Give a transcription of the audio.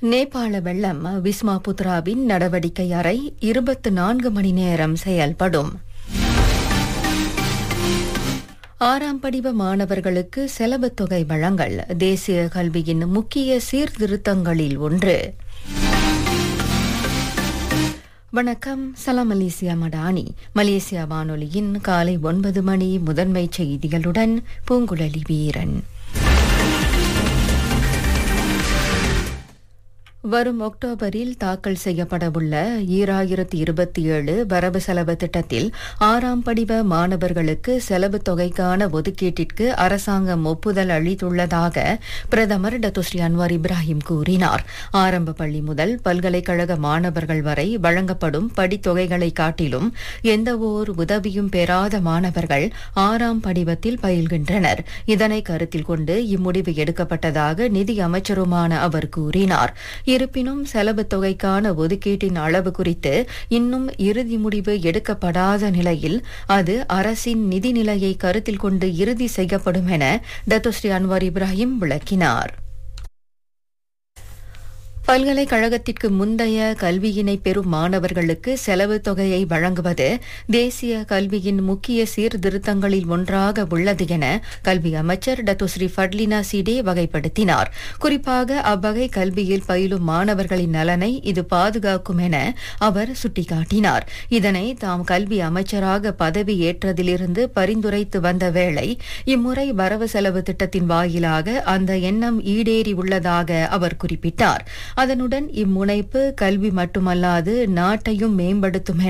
நேபாள வெள்ளம் விஸ்மா புத்ராவின் நடவடிக்கை அறை இருபத்து நான்கு மணி நேரம் செயல்படும் ஆறாம் படிவ மாணவர்களுக்கு செலவுத் தொகை வழங்கல் தேசிய கல்வியின் முக்கிய சீர்திருத்தங்களில் ஒன்று வணக்கம் சலாம் மலேசியா மடானி மலேசியா வானொலியின் காலை ஒன்பது மணி முதன்மை செய்திகளுடன் பூங்குழலி வீரன் வரும் அக்டோபரில் தாக்கல் செய்யப்படவுள்ள ஈராயிரத்தி இருபத்தி ஏழு வரவு செலவு திட்டத்தில் ஆறாம் படிவ மாணவர்களுக்கு செலவு தொகைக்கான ஒதுக்கீட்டிற்கு அரசாங்கம் ஒப்புதல் அளித்துள்ளதாக பிரதமர் டத்துஸ்ரீ அன்வார் இப்ராஹிம் கூறினார் ஆரம்ப பள்ளி முதல் பல்கலைக்கழக மாணவர்கள் வரை வழங்கப்படும் படித்தொகைகளை காட்டிலும் எந்தவோர் உதவியும் பெறாத மாணவர்கள் ஆறாம் படிவத்தில் பயில்கின்றனர் இதனை கருத்தில் கொண்டு இம்முடிவு எடுக்கப்பட்டதாக நிதி அமைச்சருமான அவர் கூறினார் இருப்பினும் செலவு தொகைக்கான ஒதுக்கீட்டின் அளவு குறித்து இன்னும் இறுதி முடிவு எடுக்கப்படாத நிலையில் அது அரசின் நிதி நிலையை கருத்தில் கொண்டு இறுதி செய்யப்படும் என டத்தோஸ்ரீ அன்வார் இப்ராஹிம் விளக்கினார் பல்கலைக்கழகத்திற்கு முந்தைய கல்வியினை பெறும் மாணவர்களுக்கு செலவு தொகையை வழங்குவது தேசிய கல்வியின் முக்கிய சீர்திருத்தங்களில் ஒன்றாக உள்ளது என கல்வி அமைச்சர் டத்துஸ்ரீ ஃபட்லினா சிடே வகைப்படுத்தினார் குறிப்பாக அவ்வகை கல்வியில் பயிலும் மாணவர்களின் நலனை இது பாதுகாக்கும் என அவர் சுட்டிக்காட்டினார் இதனை தாம் கல்வி அமைச்சராக பதவி ஏற்றதிலிருந்து பரிந்துரைத்து வந்த வேளை இம்முறை வரவு செலவு திட்டத்தின் வாயிலாக அந்த எண்ணம் ஈடேறி உள்ளதாக அவர் குறிப்பிட்டார் அதனுடன் இம்முனைப்பு கல்வி மட்டுமல்லாது நாட்டையும் மேம்படுத்தும் என